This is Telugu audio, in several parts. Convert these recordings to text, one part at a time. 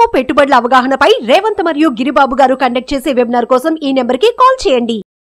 పెట్టుబడుల అవగాహనపై రేవంత్ మరియు గిరిబాబు గారు కండక్ట్ చేసే వెబినార్ కోసం ఈ నెంబర్ కి కాల్ చేయండి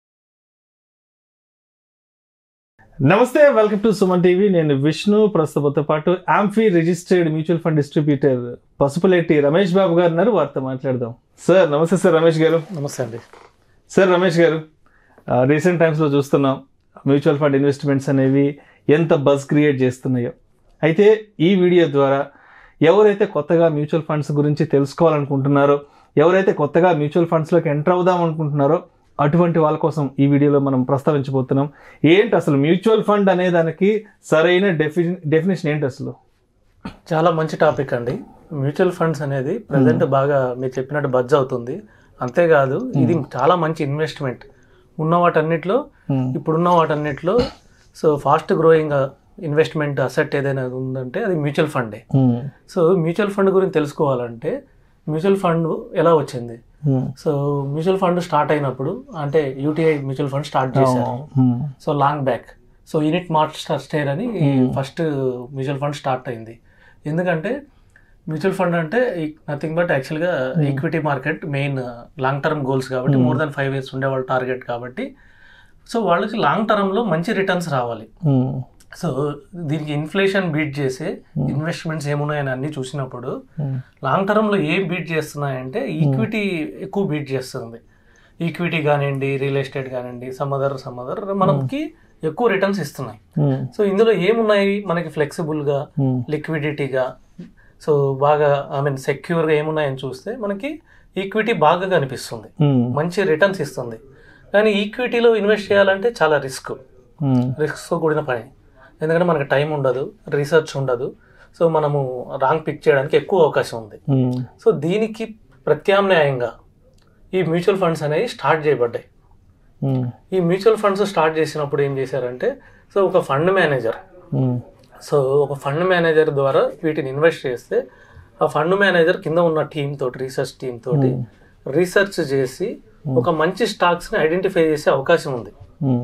నమస్తే వెల్కమ్ టు సుమన్ టీవీ నేను విష్ణు ప్రస్తుతంతో పాటు AMFI registered mutual fund distributor Pasupuleti Ramesh Babu గారు ఉన్నారు వారితో మాట్లాడదాం సార్ నమస్తే సార్ రమేష్ గారు నమస్తే అండి సార్ రమేష్ గారు రీసెంట్ టైమ్స్లో చూస్తున్నాం మ్యూచువల్ ఫండ్ ఇన్వెస్ట్మెంట్స్ అనేవి ఎంత బజ్ క్రియేట్ చేస్తున్నాయో అయితే ఈ వీడియో ద్వారా ఎవరైతే కొత్తగా మ్యూచువల్ ఫండ్స్ గురించి తెలుసుకోవాలనుకుంటున్నారో ఎవరైతే కొత్తగా మ్యూచువల్ ఫండ్స్లోకి ఎంటర్ అవుదాం అనుకుంటున్నారో అటువంటి వాళ్ళ కోసం ఈ వీడియోలో మనం ప్రస్తావించబోతున్నాం ఏంటి అసలు మ్యూచువల్ ఫండ్ అనే దానికి సరైన డెఫి డెఫినేషన్ ఏంటి అసలు చాలా మంచి టాపిక్ అండి మ్యూచువల్ ఫండ్స్ అనేది ప్రజెంట్ బాగా మీరు చెప్పినట్టు బజ్ అవుతుంది అంతేకాదు ఇది చాలా మంచి ఇన్వెస్ట్మెంట్ ఉన్న వాటన్నిటిలో ఇప్పుడున్న వాటన్నిటిలో so fast growing investment asset ఏదైనా ఉందంటే అది మ్యూచువల్ ఫండే సో మ్యూచువల్ ఫండ్ గురించి తెలుసుకోవాలంటే మ్యూచువల్ ఫండ్ ఎలా వచ్చింది సో మ్యూచువల్ ఫండ్ స్టార్ట్ అయినప్పుడు అంటే యూటీఐ మ్యూచువల్ ఫండ్ స్టార్ట్ చేశారు so long back so unit master stare అని ఫస్ట్ మ్యూచువల్ ఫండ్ స్టార్ట్ అయింది ఎందుకంటే మ్యూచువల్ ఫండ్ అంటే నథింగ్ బట్ యాక్చువల్గా equity market main long term goals కాబట్టి మోర్ దాన్ ఫైవ్ ఇయర్స్ ఉండేవాళ్ళ టార్గెట్ కాబట్టి సో వాళ్ళకి లాంగ్ టర్మ్లో మంచి రిటర్న్స్ రావాలి సో దీనికి ఇన్ఫ్లేషన్ బీట్ చేసే ఇన్వెస్ట్మెంట్స్ ఏమున్నాయని అన్ని చూసినప్పుడు లాంగ్ టర్మ్లో ఏం బీట్ చేస్తున్నాయంటే ఈక్విటీ ఎక్కువ బీట్ చేస్తుంది ఈక్విటీ కానివ్వండి రియల్ ఎస్టేట్ కానివ్వండి సమ్మదర్ సమ్మదర్ మనకి ఎక్కువ రిటర్న్స్ ఇస్తున్నాయి సో ఇందులో ఏమున్నాయి మనకి ఫ్లెక్సిబుల్గా లిక్విడిటీగా సో బాగా ఐ మీన్ సెక్యూర్గా ఏమున్నాయని చూస్తే మనకి ఈక్విటీ బాగా కనిపిస్తుంది మంచి రిటర్న్స్ ఇస్తుంది కానీ ఈక్విటీలో ఇన్వెస్ట్ చేయాలంటే చాలా రిస్క్ రిస్క్తో కూడిన పని ఎందుకంటే మనకి టైం ఉండదు రీసెర్చ్ ఉండదు సో మనము రాంగ్ పిక్ చేయడానికి ఎక్కువ అవకాశం ఉంది సో దీనికి ప్రత్యామ్నాయంగా ఈ మ్యూచువల్ ఫండ్స్ అనేవి స్టార్ట్ చేయబడ్డాయి ఈ మ్యూచువల్ ఫండ్స్ స్టార్ట్ చేసినప్పుడు ఏం చేశారంటే సో ఒక ఫండ్ మేనేజర్ సో ఒక ఫండ్ మేనేజర్ ద్వారా వీటిని ఇన్వెస్ట్ చేస్తే ఆ ఫండ్ మేనేజర్ కింద ఉన్న టీమ్ తోటి రీసెర్చ్ టీమ్ తోటి రీసెర్చ్ చేసి ఒక మంచి స్టాక్స్ని ఐడెంటిఫై చేసే అవకాశం ఉంది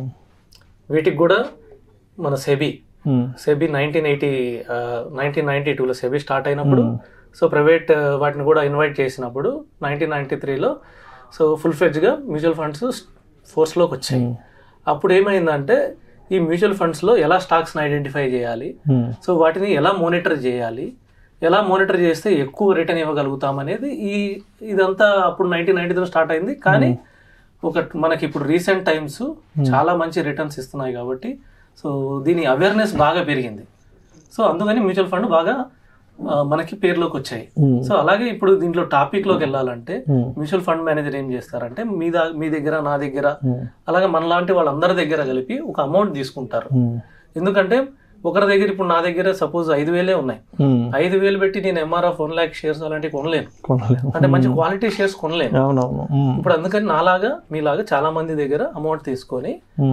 వీటికి కూడా మన SEBI SEBI nineteen eighty nineteen ninety టూలో సెబీ స్టార్ట్ అయినప్పుడు సో ప్రైవేట్ వాటిని కూడా ఇన్వైట్ చేసినప్పుడు నైన్టీన్ నైన్టీ త్రీలో సో ఫుల్ ఫ్లెడ్జ్గా మ్యూచువల్ ఫండ్స్ ఫోర్స్లోకి వచ్చాయి అప్పుడు ఏమైందంటే ఈ మ్యూచువల్ ఫండ్స్లో ఎలా స్టాక్స్ని ఐడెంటిఫై చేయాలి సో వాటిని ఎలా మానిటర్ చేయాలి ఎలా మానిటర్ చేస్తే ఎక్కువ రిటర్న్ ఇవ్వగలుగుతాం అనేది ఈ ఇదంతా అప్పుడు నైన్టీన్ నైన్టీతో స్టార్ట్ అయింది కానీ ఒక మనకి ఇప్పుడు రీసెంట్ టైమ్స్ చాలా మంచి రిటర్న్స్ ఇస్తున్నాయి కాబట్టి సో దీని అవేర్నెస్ బాగా పెరిగింది సో అందుకని మ్యూచువల్ ఫండ్ బాగా ఆ, మనకి పేర్లోకి వచ్చాయి సో అలాగే ఇప్పుడు దీంట్లో టాపిక్ లోకి వెళ్ళాలంటే మ్యూచువల్ ఫండ్ మేనేజర్ ఏం చేస్తారంటే మీ దా మీ దగ్గర నా దగ్గర అలాగే మనలాంటి వాళ్ళందరి దగ్గర కలిపి ఒక అమౌంట్ తీసుకుంటారు ఎందుకంటే ఒకరి దగ్గర ఇప్పుడు నా దగ్గర సపోజ్ ఐదు వేలే ఉన్నాయి ఐదు వేలు పెట్టి నేను ఎంఆర్ఎఫ్ వన్ ల్యాక్ షేర్స్ అలాంటివి కొనలేను అంటే మంచి క్వాలిటీ షేర్స్ కొనలేను అవునవును ఇప్పుడు అందుకని నాలాగా మీలాగా చాలా మంది దగ్గర అమౌంట్ తీసుకొని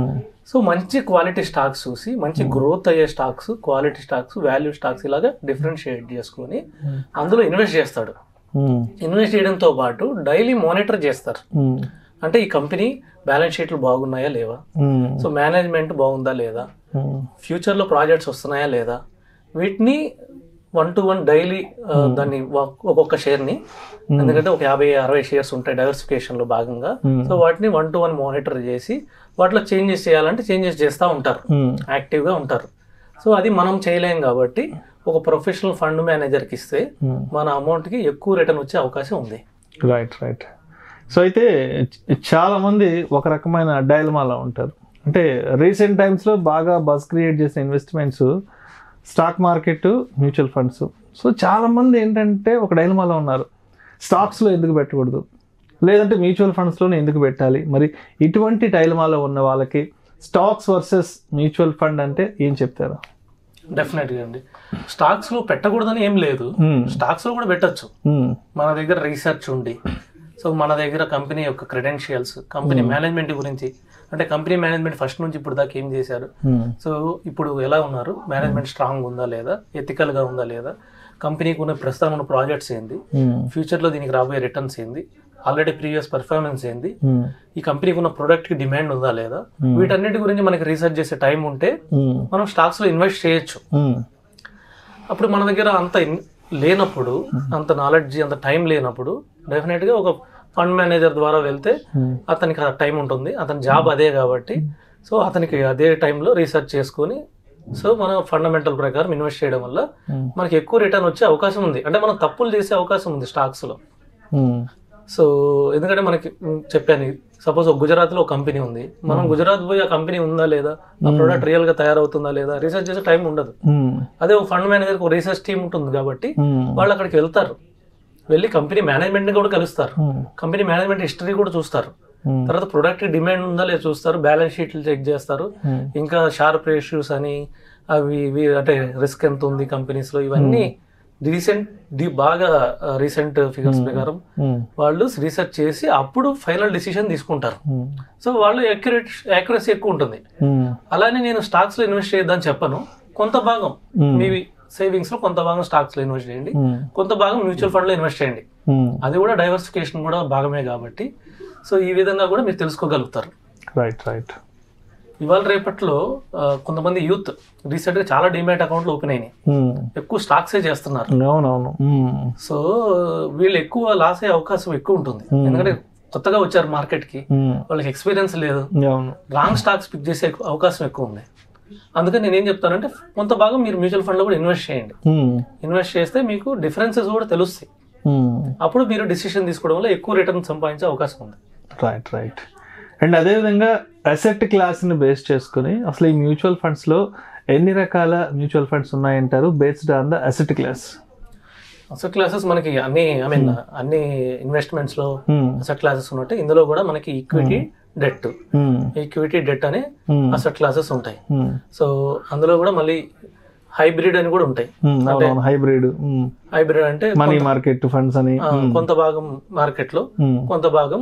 సో మంచి క్వాలిటీ స్టాక్స్ చూసి మంచి గ్రోత్ అయ్యే stocks quality stocks value stocks ఇలాగా డిఫరెన్షియేట్ చేసుకొని అందులో ఇన్వెస్ట్ చేస్తాడు ఇన్వెస్ట్ చేయడంతో పాటు డైలీ మానిటర్ చేస్తారు అంటే ఈ కంపెనీ బ్యాలెన్స్ షీట్లు బాగున్నాయా లేవా సో మేనేజ్మెంట్ బాగుందా లేదా ఫ్యూచర్లో ప్రాజెక్ట్స్ వస్తున్నాయా లేదా వీటిని వన్ టు వన్ డైలీ దాన్ని ఒ- ఒక్కొక్క షేర్ని ఎందుకంటే ఒక యాభై అరవై షేర్స్ ఉంటాయి డైవర్సిఫికేషన్ లో భాగంగా సో వాటిని వన్ టు వన్ మానిటర్ చేసి వాటిలో చేంజెస్ చేయాలంటే చేంజెస్ చేస్తూ ఉంటారు యాక్టివ్గా ఉంటారు సో అది మనం చేయలేం కాబట్టి ఒక ప్రొఫెషనల్ ఫండ్ మేనేజర్కి ఇస్తే మన అమౌంట్కి ఎక్కువ రిటర్న్ వచ్చే అవకాశం ఉంది రైట్ రైట్ సో అయితే చ- చాలా మంది ఒక రకమైన డైలమాలో ఉంటారు అంటే రీసెంట్ టైమ్స్లో బాగా బస్ క్రియేట్ చేసిన investments stock market mutual funds so చాలా మంది ఏంటంటే ఒక డైలమాలో ఉన్నారు స్టాక్స్లో ఎందుకు పెట్టకూడదు లేదంటే మ్యూచువల్ ఫండ్స్లోనే ఎందుకు పెట్టాలి మరి ఇటువంటి డైలమాలో ఉన్న వాళ్ళకి స్టాక్స్ వర్సెస్ మ్యూచువల్ ఫండ్ అంటే ఏం చెప్తారు డెఫినెట్గా అండి స్టాక్స్ లో పెట్టకూడదని ఏం లేదు Hmm. స్టాక్స్ లో కూడా పెట్టొచ్చు Hmm. మన దగ్గర రీసెర్చ్ ఉండి సో మన దగ్గర కంపెనీ యొక్క క్రెడెన్షియల్స్ కంపెనీ మేనేజ్మెంట్ గురించి అంటే కంపెనీ మేనేజ్మెంట్ ఫస్ట్ నుంచి ఇప్పుడు దాకా ఏం చేశారు Hmm. సో ఇప్పుడు ఎలా ఉన్నారు మేనేజ్మెంట్ స్ట్రాంగ్ ఉందా లేదా ethical గా ఉందా లేదా కంపెనీకి ఉన్న ప్రస్తుతం ఉన్న ప్రాజెక్ట్స్ ఏంది Hmm. ఫ్యూచర్లో దీనికి రాబోయే రిటర్న్స్ ఏంది ఆల్రెడీ ప్రీవియస్ పర్ఫార్మెన్స్ ఏంది Hmm. ఈ కంపెనీకి ఉన్న ప్రోడక్ట్కి డిమాండ్ ఉందా లేదా వీటన్నిటి గురించి మనకి రీసెర్చ్ చేసే టైం ఉంటే Hmm. మనం స్టాక్స్లో ఇన్వెస్ట్ చేయొచ్చు Hmm. అప్పుడు మన దగ్గర అంత లేనప్పుడు అంత నాలెడ్జ్ అంత టైం లేనప్పుడు డెఫినెట్గా ఒక ఫండ్ మేనేజర్ ద్వారా వెళ్తే అతనికి ఆ టైం ఉంటుంది అతని జాబ్ అదే కాబట్టి సో అతనికి అదే టైంలో రీసెర్చ్ చేసుకొని సో మనం ఫండమెంటల్ ప్రకారం ఇన్వెస్ట్ చేయడం వల్ల మనకి ఎక్కువ రిటర్న్ వచ్చే అవకాశం ఉంది అంటే మనం తప్పులు చేసే అవకాశం ఉంది స్టాక్స్లో సో ఎందుకంటే మనకి ఉమ్, చెప్పాను సపోజ్ ఒక గుజరాత్లో ఒక కంపెనీ ఉంది మనం గుజరాత్ పోయి ఆ కంపెనీ ఉందా లేదా ఆ ప్రోడక్ట్ రియల్గా తయారవుతుందా లేదా రీసెర్చ్ చేసే టైం ఉండదు అదే ఒక ఫండ్ మేనేజర్ ఒక రీసెర్చ్ టీమ్ ఉంటుంది కాబట్టి వాళ్ళు అక్కడికి వెళ్తారు వెళ్ళి కంపెనీ మేనేజ్మెంట్ కూడా కలుస్తారు కంపెనీ మేనేజ్మెంట్ హిస్టరీ కూడా చూస్తారు తర్వాత ప్రొడక్ట్ డిమాండ్ ఉందా లేదా చూస్తారు బ్యాలెన్స్ షీట్లు చెక్ చేస్తారు ఇంకా షార్ప్ రేషియోస్ అని అవి ఇవి అంటే రిస్క్ ఎంత ఉంది కంపెనీస్ లో ఇవన్నీ రీసెంట్ ది బాగా రీసెంట్ ఫిగర్స్ ప్రకారం వాళ్ళు రీసెర్చ్ చేసి అప్పుడు ఫైనల్ డిసిషన్ తీసుకుంటారు సో వాళ్ళు యాక్యురేట్ యాక్యురసీ ఎక్కువ ఉంటుంది అలానే నేను స్టాక్స్ లో ఇన్వెస్ట్ చేయొద్దని చెప్పను కొంత భాగం మీ సేవింగ్స్ లో కొంత భాగం స్టాక్స్ లో ఇన్వెస్ట్ చేయండి కొంత భాగం మ్యూచువల్ ఫండ్ లో ఇన్వెస్ట్ చేయండి అది కూడా డైవర్సిఫికేషన్ కూడా భాగమే కాబట్టి సో ఈ విధంగా కూడా మీరు తెలుసుకోగలుగుతారు రైట్ రైట్ ఇవాళ రేపట్లో ఆ, కొంతమంది యూత్ రీసెంట్ గా చాలా డిమాట్ అకౌంట్లు ఓపెన్ అయినాయి ఎక్కువ స్టాక్సే చేస్తున్నారు అవునవును సో వీళ్ళు ఎక్కువ లాస్ అయ్యే అవకాశం ఎక్కువ ఉంటుంది ఎందుకంటే కొత్తగా వచ్చారు మార్కెట్ కి వాళ్ళకి ఎక్స్పీరియన్స్ లేదు అవును రాంగ్ స్టాక్స్ పిక్ చేసే అవకాశం ఎక్కువ ఉంది అందుకని నేను ఏం చెప్తానంటే కొంత భాగం మీరు మ్యూచువల్ ఫండ్ లో కూడా ఇన్వెస్ట్ చేయండి ఇన్వెస్ట్ చేస్తే మీకు డిఫరెన్సెస్ కూడా తెలుస్తాయి అప్పుడు మీరు డిసిషన్ తీసుకోవడం వల్ల ఎక్కువ రిటర్న్ సంపాదించే అవకాశం ఉంది రైట్ రైట్ అండ్ అదేవిధంగా అసెట్ క్లాస్ని బేస్ చేసుకుని అసలు ఈ మ్యూచువల్ ఫండ్స్లో ఎన్ని రకాల మ్యూచువల్ ఫండ్స్ ఉన్నాయంటారు based on the asset class asset classes మనకి అన్ని ఐ మీన్ అన్ని ఇన్వెస్ట్మెంట్స్ లో అసెట్ క్లాసెస్ ఉన్నట్టు ఇందులో కూడా మనకి ఈక్విటీ డెట్ ఈక్విటీ డెట్ అనే అసెట్ క్లాసెస్ ఉంటాయి సో అందులో కూడా మళ్ళీ హైబ్రిడ్ అని కూడా ఉంటాయి అవునవును హైబ్రిడ్ హైబ్రిడ్ అంటే మనీ మార్కెట్ ఫండ్స్ అని ఆ, కొంత భాగం మార్కెట్ లో Hmm. కొంత భాగం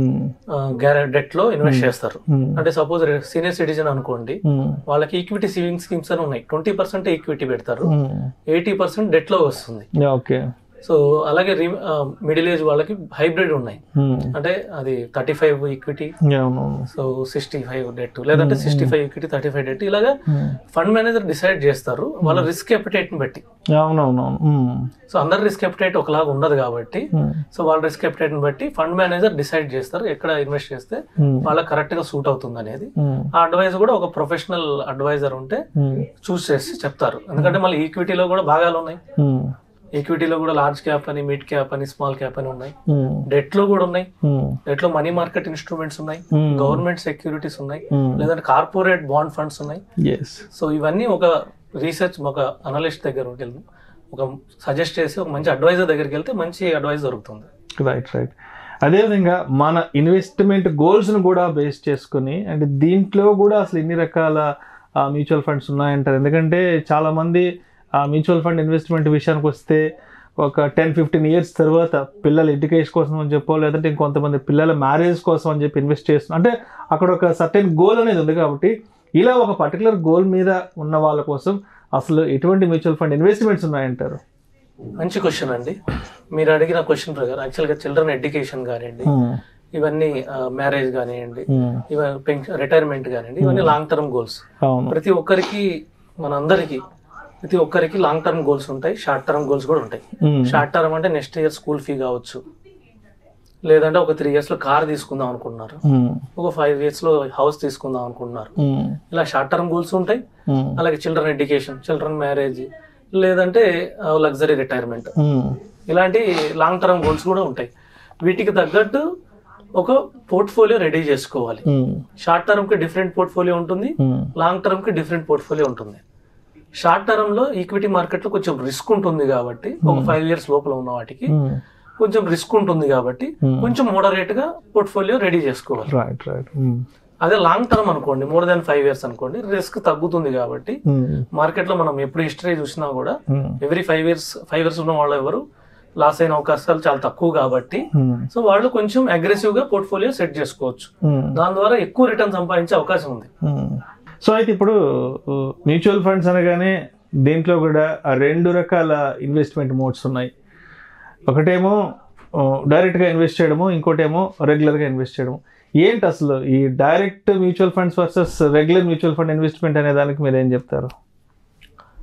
డెట్ లో ఇన్వెస్ట్ చేస్తారు అంటే సపోజ్ సీనియర్ సిటిజన్ అనుకోండి వాళ్ళకి ఈక్విటీ సేవింగ్ స్కీమ్స్ అని ఉన్నాయి ట్వంటీ పర్సెంట్ ఈక్విటీ పెడతారు ఎయిటీ పర్సెంట్ డెట్ లో వస్తుంది ఓకే సో అలాగే మిడిల్ ఏజ్ వాళ్ళకి హైబ్రిడ్ ఉన్నాయి అంటే అది థర్టీ ఫైవ్ ఈక్విటీ అవునవును సో సిక్స్టీ ఫైవ్ డెట్ లేదంటే sixty five equity thirty five debt ఇలాగా ఫండ్ మేనేజర్ డిసైడ్ చేస్తారు వాళ్ళ రిస్క్ ఎపిటైట్ ని బట్టి అవునవునవును సో అందరి రిస్క్ ఎపిటైట్ ఒకలాగా ఉండదు కాబట్టి సో వాళ్ళ రిస్క్ ఎపిటైట్ ని బట్టి ఫండ్ మేనేజర్ డిసైడ్ చేస్తారు ఎక్కడ ఇన్వెస్ట్ చేస్తే వాళ్ళకి కరెక్ట్ గా సూట్ అవుతుంది అనేది ఆ అడ్వైజ్ కూడా ఒక ప్రొఫెషనల్ అడ్వైజర్ ఉంటే చూస్ చేసి చెప్తారు ఎందుకంటే మళ్ళీ ఈక్విటీలో కూడా భాగాలు ఉన్నాయి ఈక్విటీలో కూడా లార్జ్ క్యాప్ అని మిడ్ క్యాప్ అని స్మాల్ క్యాప్ అని ఉన్నాయి డెట్ లో కూడా ఉన్నాయి డెట్ లో మనీ మార్కెట్ ఇన్స్ట్రుమెంట్స్ ఉన్నాయి గవర్నమెంట్ సెక్యూరిటీస్ ఉన్నాయి లేదంటే కార్పొరేట్ బాండ్ ఫండ్స్ ఉన్నాయి ఎస్ సో ఇవన్నీ ఒక రీసెర్చ్ ఒక అనలిస్ట్ దగ్గర వెళ్ళి ఒక సజెస్ట్ చేసి ఒక మంచి అడ్వైజర్ దగ్గరికి వెళ్తే మంచి అడ్వైస్ దొరుకుతుంది రైట్ రైట్ అదేవిధంగా మన ఇన్వెస్ట్మెంట్ గోల్స్ను కూడా బేస్ చేసుకుని అంటే దీంట్లో కూడా అసలు ఎన్ని రకాల మ్యూచువల్ ఫండ్స్ ఉన్నాయంటారు ఎందుకంటే చాలామంది ఆ మ్యూచువల్ ఫండ్ ఇన్వెస్ట్మెంట్ విషయానికి వస్తే ఒక టెన్ ఫిఫ్టీన్ ఇయర్స్ తర్వాత పిల్లల ఎడ్యుకేషన్ కోసం అని చెప్పో లేదంటే ఇంకొంతమంది పిల్లల మ్యారేజ్ కోసం అని చెప్పి ఇన్వెస్ట్ చేస్తున్నారు అంటే అక్కడ ఒక సర్టెన్ గోల్ అనేది ఉంది కాబట్టి ఇలా ఒక పర్టికులర్ గోల్ మీద ఉన్న వాళ్ళ కోసం అసలు ఎటువంటి మ్యూచువల్ ఫండ్ ఇన్వెస్ట్మెంట్స్ ఉన్నాయంటారు మంచి క్వశ్చన్ అండి మీరు అడిగిన క్వశ్చన్ ప్రకారం యాక్చువల్గా చిల్డ్రన్ ఎడ్యుకేషన్ కానివ్వండి ఇవన్నీ మ్యారేజ్ కానివ్వండి ఇవన్నీ పెన్షన్ రిటైర్మెంట్ కానివ్వండి ఇవన్నీ లాంగ్ టర్మ్ గోల్స్ అవును ప్రతి ఒక్కరికి మనందరికి ప్రతి ఒక్కరికి లాంగ్ టర్మ్ గోల్స్ ఉంటాయి షార్ట్ టర్మ్ గోల్స్ కూడా ఉంటాయి Hmm. షార్ట్ టర్మ్ అంటే నెక్స్ట్ ఇయర్ స్కూల్ ఫీ కావచ్చు లేదంటే ఒక త్రీ ఇయర్స్ లో కార్ తీసుకుందాం అనుకుంటున్నారు ఉమ్, ఒక ఫైవ్ ఇయర్స్ లో హౌస్ తీసుకుందాం అనుకుంటున్నారు ఉమ్, ఇలా షార్ట్ టర్మ్ గోల్స్ ఉంటాయి ఉమ్, అలాగే చిల్డ్రన్ ఎడ్యుకేషన్ చిల్డ్రన్ మ్యారేజ్ లేదంటే లగ్జరీ రిటైర్మెంట్ ఉమ్, ఇలాంటి లాంగ్ టర్మ్ గోల్స్ కూడా ఉంటాయి వీటికి తగ్గట్టు ఒక పోర్ట్ఫోలియో రెడీ చేసుకోవాలి ఉమ్, షార్ట్ టర్మ్ కి డిఫరెంట్ పోర్ట్ఫోలియో ఉంటుంది ఉమ్, లాంగ్ టర్మ్ కి డిఫరెంట్ పోర్ట్ఫోలియో ఉంటుంది షార్ట్ టర్మ్ లో ఈక్విటీ మార్కెట్ లో కొంచెం రిస్క్ ఉంటుంది కాబట్టి ఒక ఫైవ్ ఇయర్స్ లోపల ఉన్న వాటికి ఉమ్. కొంచెం రిస్క్ ఉంటుంది కాబట్టి Hmm. కొంచెం మోడరేట్ గా పోర్ట్ఫోలియో రెడీ చేసుకోవాలి రైట్ రైట్ ఉమ్, అదే లాంగ్ టర్మ్ అనుకోండి మోర్ దాన్ ఫైవ్ ఇయర్స్ అనుకోండి రిస్క్ తగ్గుతుంది కాబట్టి ఉమ్, మార్కెట్ లో మనం ఎప్పుడు హిస్టరీ చూసినా కూడా um, every five years five years ఉన్న వాళ్ళు ఎవరు లాస్ అయిన అవకాశాలు చాలా తక్కువ కాబట్టి ఉమ్, సో వాళ్ళు కొంచెం అగ్రెసివ్ గా పోర్ట్ఫోలియో సెట్ చేసుకోవచ్చు ఉమ్, దాని ద్వారా ఎక్కువ రిటర్న్ సంపాదించే అవకాశం ఉంది ఉమ్. సో అయితే ఇప్పుడు మ్యూచువల్ ఫండ్స్ అనగానే దీంట్లో కూడా ఆ రెండు రకాల ఇన్వెస్ట్మెంట్ మోడ్స్ ఉన్నాయి ఒకటేమో ఆ, డైరెక్ట్గా ఇన్వెస్ట్ చేయడము ఇంకోటేమో రెగ్యులర్గా ఇన్వెస్ట్ చేయడము ఏంటి అసలు ఈ direct mutual funds versus regular mutual fund investment అనే దానికి మీరు ఏం చెప్తారు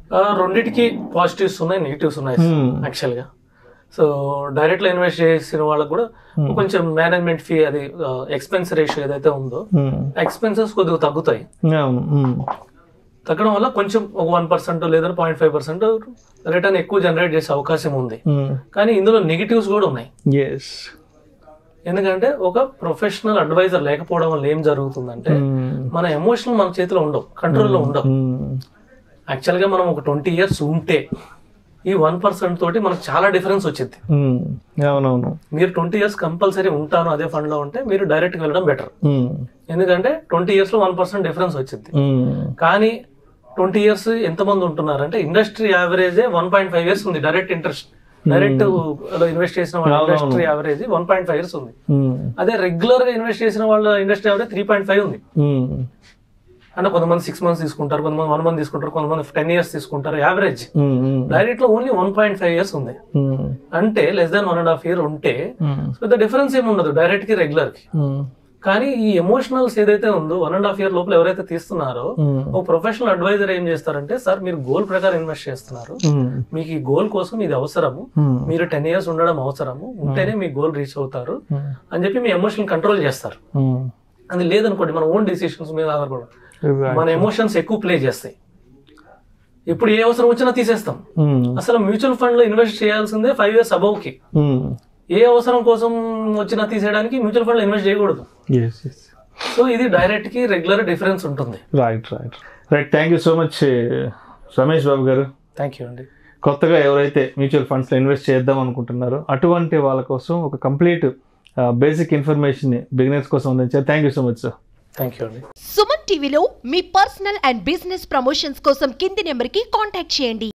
ఆ, రెండిటికి పాజిటివ్స్ ఉన్నాయి నెగిటివ్స్ ఉన్నాయి Hmm. యాక్చువల్గా సో డైరెక్ట్లో ఇన్వెస్ట్ చేసిన వాళ్ళకి కూడా కొంచెం మేనేజ్మెంట్ ఫీ అది ఎక్స్పెన్స్ రేషియో ఏదైతే ఉందో ఉమ్. ఎక్స్పెన్సెస్ కొద్దిగా తగ్గుతాయి అవును ఉమ్. తగ్గడం వల్ల కొంచెం ఒక వన్ పర్సెంట్ లేదా పాయింట్ ఫైవ్ పర్సెంట్ రిటర్న్ ఎక్కువ జనరేట్ చేసే అవకాశం ఉంది ఉమ్. కానీ ఇందులో నెగిటివ్స్ కూడా ఉన్నాయి ఎస్ ఎందుకంటే ఒక ప్రొఫెషనల్ అడ్వైజర్ లేకపోవడం వల్ల ఏం జరుగుతుందంటే ఉమ్. మన ఎమోషనల్ మన చేతిలో ఉండవు కంట్రోల్లో ఉండవు ఉమ్. యాక్చువల్గా మనం ఒక ట్వంటీ ఇయర్స్ ఉంటే ఈ వన్ పర్సెంట్ తోటి మనకు చాలా డిఫరెన్స్ వచ్చింది ఉమ్. అవునవును మీరు ట్వంటీ ఇయర్స్ కంపల్సరీ ఉంటాను అదే ఫండ్ లో ఉంటే మీరు డైరెక్ట్గా వెళ్ళడం బెటర్ ఉమ్. ఎందుకంటే ట్వంటీ ఇయర్స్ లో వన్ పర్సెంట్ డిఫరెన్స్ వచ్చింది ఉమ్. కానీ ట్వంటీ ఇయర్స్ ఎంతమంది ఉంటున్నారంటే industry average one point five years ఉంది డైరెక్ట్ ఇంట్రెస్ట్ డైరెక్ట్ ఇన్వెస్ట్ చేసిన వాళ్ళ అవునవును. Industry average one point five years ఉంది ఉమ్. అదే రెగ్యులర్ గా ఇన్వెస్ట్ చేసిన వాళ్ళ industry average three point five um ఉమ్. అంటే కొంతమంది సిక్స్ మంత్స్ తీసుకుంటారు కొంతమంది వన్ మంత్ తీసుకుంటారు కొంతమంది టెన్ ఇయర్స్ తీసుకుంటారు యావరేజ్ ఉమ్. ఉమ్. డైరెక్ట్ లో only one point five years ఉంది ఉమ్. అంటే less than one and half year ఉంటే ఉమ్. పెద్ద డిఫరెన్స్ ఏమి ఉండదు డైరెక్ట్ కి రెగ్యులర్ కి ఉమ్. కానీ ఈ ఎమోషనల్స్ ఏదైతే ఉందో వన్ అండ్ హాఫ్ ఇయర్ లోపల ఎవరైతే తీస్తున్నారో ఉమ్. ఒక ప్రొఫెషనల్ అడ్వైజర్ ఏం చేస్తారంటే సార్ మీరు గోల్ ప్రకారం ఇన్వెస్ట్ చేస్తున్నారు ఉమ్. మీకు ఈ గోల్ కోసం ఇది అవసరము ఉమ్. మీరు టెన్ ఇయర్స్ ఉండడం అవసరము ఉంటేనే మీ గోల్ రీచ్ అవుతారు ఉమ్. అని చెప్పి మీ ఎమోషన్ కంట్రోల్ చేస్తారు ఉమ్. అది లేదనుకోండి మన ఓన్ డిసిషన్స్ మీద ఆధారపడడం Right. మన ఎమోషన్స్ ఎక్కువ ప్లే చేస్తాయి ఇప్పుడు ఏ అవసరం వచ్చినా తీసేస్తాం ఉమ్. అసలు మ్యూచువల్ ఫండ్ లో ఇన్వెస్ట్ చేయాల్సిందే ఫైవ్ ఇయర్స్ అబౌవ్ కి ఉమ్. ఏ అవసరం కోసం వచ్చినా తీసేయడానికి మ్యూచువల్ ఫండ్ లో ఇన్వెస్ట్ చేయకూడదు ఎస్ ఎస్ సో ఇది డైరెక్ట్ కి రెగ్యులర్ డిఫరెన్స్ ఉంటుంది right right right thank you so much Ramesh Babu గారు థ్యాంక్ యూ అండి కొత్తగా ఎవరైతే మ్యూచువల్ ఫండ్స్లో ఇన్వెస్ట్ చేద్దాం అనుకుంటున్నారో అటువంటి వాళ్ళ కోసం ఒక కంప్లీట్ బేసిక్ ఇన్ఫర్మేషన్ బిగినర్స్ కోసం అందించారు thank you so much sir thank you అండి సుమన్ టీవీలో మీ పర్సనల్ అండ్ బిజినెస్ ప్రమోషన్స్ కోసం కింది నెంబర్కి కాంటాక్ట్ చేయండి